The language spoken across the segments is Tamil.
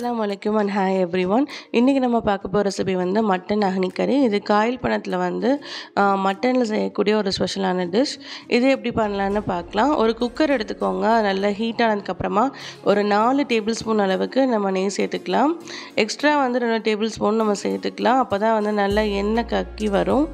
அஸ்ஸலாமு அலைக்கும் அண்ட் ஹாய் எவ்ரி ஒன் இன்றைக்கி நம்ம பார்க்க போகிற ரெசிபி வந்து மட்டன் அகனி கறி இது காயில் பணத்தில் வந்து மட்டனில் செய்யக்கூடிய ஒரு ஸ்பெஷலான டிஷ் இது எப்படி பண்ணலான்னு பார்க்கலாம் ஒரு குக்கர் எடுத்துக்கோங்க அது நல்லா ஹீட் ஆனதுக்கப்புறமா ஒரு நாலு டேபிள் ஸ்பூன் அளவுக்கு நம்ம நெய் சேர்த்துக்கலாம் எக்ஸ்ட்ரா வந்து ரெண்டு டேபிள் ஸ்பூன் நம்ம சேர்த்துக்கலாம் அப்போ தான் வந்து நல்லா எண்ணெய் கக்கி வரும்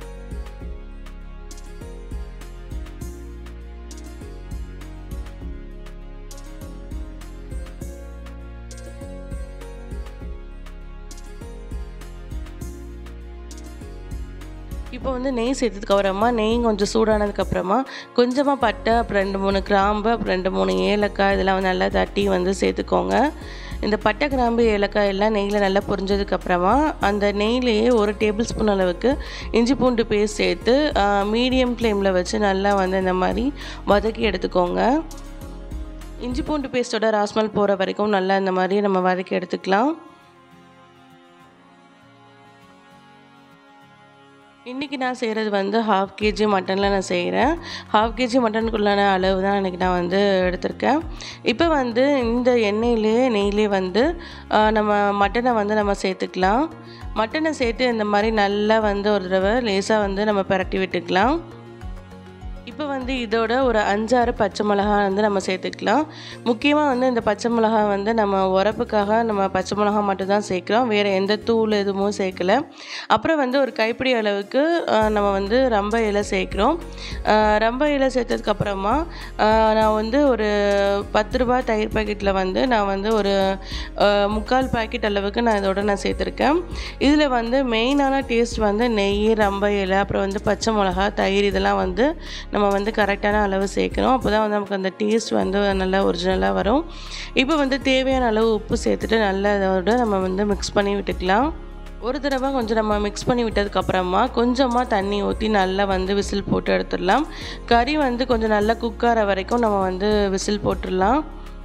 இப்போ வந்து நெய் சேர்த்ததுக்கப்புறமா நெய் கொஞ்சம் சூடானதுக்கப்புறமா கொஞ்சமாக பட்டை அப்புறம் ரெண்டு மூணு கிராம்பு அப்புறம் ரெண்டு மூணு ஏலக்காய் இதெல்லாம் வந்து நல்லா தட்டி வந்து சேர்த்துக்கோங்க இந்த பட்டை கிராம்பு ஏலக்காய் எல்லாம் நெய்யில் நல்லா பொரிஞ்சதுக்கப்புறமா அந்த நெய்லேயே ஒரு டேபிள் ஸ்பூன் அளவுக்கு இஞ்சி பூண்டு பேஸ்ட் சேர்த்து மீடியம் ஃப்ளேமில் வச்சு நல்லா வந்து இந்த மாதிரி வதக்கி எடுத்துக்கோங்க இஞ்சி பூண்டு பேஸ்ட்டோட ராஸ்மல் போகிற வரைக்கும் நல்லா இந்த மாதிரி நம்ம வதக்கி எடுத்துக்கலாம் இன்றைக்கி நான் செய்கிறது வந்து ஹாஃப் கேஜி மட்டனில் நான் செய்கிறேன் ஹாஃப் கேஜி மட்டனுக்குள்ளான அளவு தான் இன்றைக்கி நான் வந்து எடுத்திருக்கேன் இப்போ வந்து இந்த எண்ணெயிலே நெய்லே வந்து நம்ம மட்டனை வந்து நம்ம சேர்த்துக்கலாம் மட்டனை சேர்த்து இந்த மாதிரி நல்லா வந்து ஒரு தடவை லேசாக வந்து நம்ம பரட்டி விட்டுக்கலாம் இப்போ வந்து இதோட ஒரு அஞ்சாறு பச்சை மிளகா வந்து நம்ம சேர்த்துக்கலாம் முக்கியமாக வந்து இந்த பச்சை மிளகா வந்து நம்ம உரப்புக்காக நம்ம பச்சை மிளகா மட்டும் தான் சேர்க்குறோம் வேறு எந்த தூள் எதுவும் சேர்க்கல அப்புறம் வந்து ஒரு கைப்பிடி அளவுக்கு நம்ம வந்து ரம்ப இலை சேர்க்குறோம் ரம்ப இலை சேர்த்ததுக்கப்புறமா நான் வந்து ஒரு பத்து ரூபா தயிர் பாக்கெட்டில் வந்து நான் வந்து ஒரு முக்கால் பாக்கெட் அளவுக்கு நான் இதோட நான் சேர்த்துருக்கேன் இதில் வந்து மெயினான டேஸ்ட் வந்து நெய் ரம்ப இலை அப்புறம் வந்து பச்சை மிளகா தயிர் இதெல்லாம் வந்து நம்ம வந்து கரெக்டான அளவு சேர்க்கணும் அப்போ தான் வந்து நமக்கு அந்த டேஸ்ட் வந்து நல்லா ஒரிஜினலாக வரும் இப்போ வந்து தேவையான அளவு உப்பு சேர்த்துட்டு நல்லா அதோட நம்ம வந்து மிக்ஸ் பண்ணி விட்டுக்கலாம் ஒரு தடவை கொஞ்சம் நம்ம மிக்ஸ் பண்ணி விட்டதுக்கப்புறமா கொஞ்சமாக தண்ணி ஊற்றி நல்லா வந்து விசில் போட்டு எடுத்துடலாம் கறி வந்து கொஞ்சம் நல்லா குக்கார வரைக்கும் நம்ம வந்து விசில் போட்டுடலாம்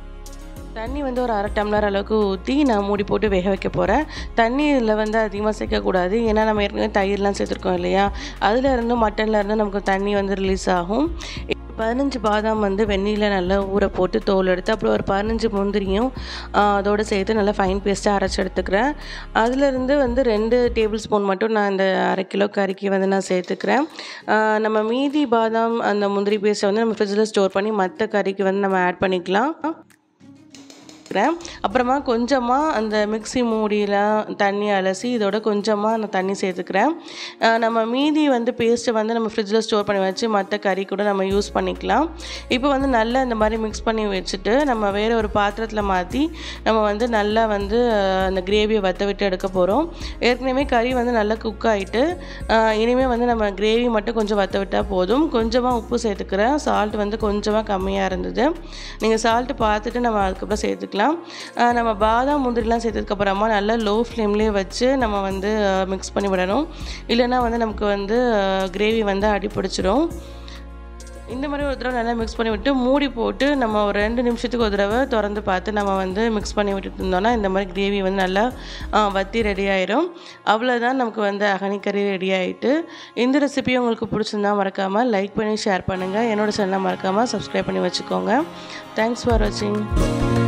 தண்ணி வந்து ஒரு அரை டம்ளர் அளவுக்கு ஊற்றி நான் மூடி போட்டு வேக வைக்க போகிறேன் தண்ணி இதில் வந்து அதிகமாக சேர்க்கக்கூடாது ஏன்னா நம்ம ஏற்கனவே தயிர்லாம் சேர்த்துருக்கோம் இல்லையா அதில் இருந்து மட்டனில் இருந்து நமக்கு தண்ணி வந்து ரிலீஸ் ஆகும் பதினஞ்சு பாதாம் வந்து வெந்நீரில் நல்லா ஊற போட்டு தோல் எடுத்து அப்புறம் ஒரு பதினஞ்சு முந்திரியும் அதோடு சேர்த்து நல்லா ஃபைன் பேஸ்ட்டாக அரைச்சி எடுத்துக்கிறேன் அதிலிருந்து வந்து ரெண்டு டேபிள் ஸ்பூன் மட்டும் நான் இந்த அரை கிலோ கறிக்கு வந்து நான் சேர்த்துக்கிறேன் நம்ம மீதி பாதாம் அந்த முந்திரி பேஸ்ட்டை வந்து நம்ம ஃப்ரிட்ஜில் ஸ்டோர் பண்ணி மற்ற கறிக்கு வந்து நம்ம ஆட் பண்ணிக்கலாம் சேர்த்துக்கிறேன் அப்புறமா கொஞ்சமாக அந்த மிக்சி மூடியெலாம் தண்ணி அலசி இதோட கொஞ்சமாக நான் தண்ணி சேர்த்துக்கிறேன் நம்ம மீதி வந்து பேஸ்ட்டை வந்து நம்ம ஃப்ரிட்ஜில் ஸ்டோர் பண்ணி வச்சு மற்ற கறி கூட நம்ம யூஸ் பண்ணிக்கலாம் இப்போ வந்து நல்லா இந்த மாதிரி மிக்ஸ் பண்ணி வச்சுட்டு நம்ம வேறு ஒரு பாத்திரத்தில் மாற்றி நம்ம வந்து நல்லா வந்து அந்த கிரேவியை வற்ற விட்டு எடுக்க போகிறோம் ஏற்கனவே கறி வந்து நல்லா குக் ஆகிட்டு இனிமேல் வந்து நம்ம கிரேவி மட்டும் கொஞ்சம் வற்ற விட்டால் போதும் கொஞ்சமாக உப்பு சேர்த்துக்கிறேன் சால்ட் வந்து கொஞ்சமாக கம்மியாக இருந்தது நீங்கள் சால்ட்டு பார்த்துட்டு நம்ம அதுக்கப்புறம் சேர்த்துக்கலாம் சேர்த்துக்கலாம் நம்ம பாதாம் முந்திரிலாம் சேர்த்ததுக்கப்புறமா நல்லா லோ ஃப்ளேம்லேயே வச்சு நம்ம வந்து மிக்ஸ் பண்ணி விடணும் இல்லைன்னா வந்து நமக்கு வந்து கிரேவி வந்து அடி பிடிச்சிடும் இந்த மாதிரி ஒரு தடவை நல்லா மிக்ஸ் பண்ணி விட்டு மூடி போட்டு நம்ம ஒரு ரெண்டு நிமிஷத்துக்கு ஒரு தடவை திறந்து பார்த்து நம்ம வந்து மிக்ஸ் பண்ணி விட்டுட்டு இருந்தோம்னா இந்த மாதிரி கிரேவி வந்து நல்லா வற்றி ரெடி ஆயிரும் அவ்வளோதான் நமக்கு வந்து அகனி கறி ரெடி ஆகிட்டு இந்த ரெசிபி உங்களுக்கு பிடிச்சிருந்தா மறக்காமல் லைக் பண்ணி ஷேர் பண்ணுங்கள் என்னோடய சேனலை மறக்காமல் சப்ஸ்கிரைப் பண்ணி வச்சுக்கோங்க தேங்க்ஸ் ஃபார் வாட்சிங்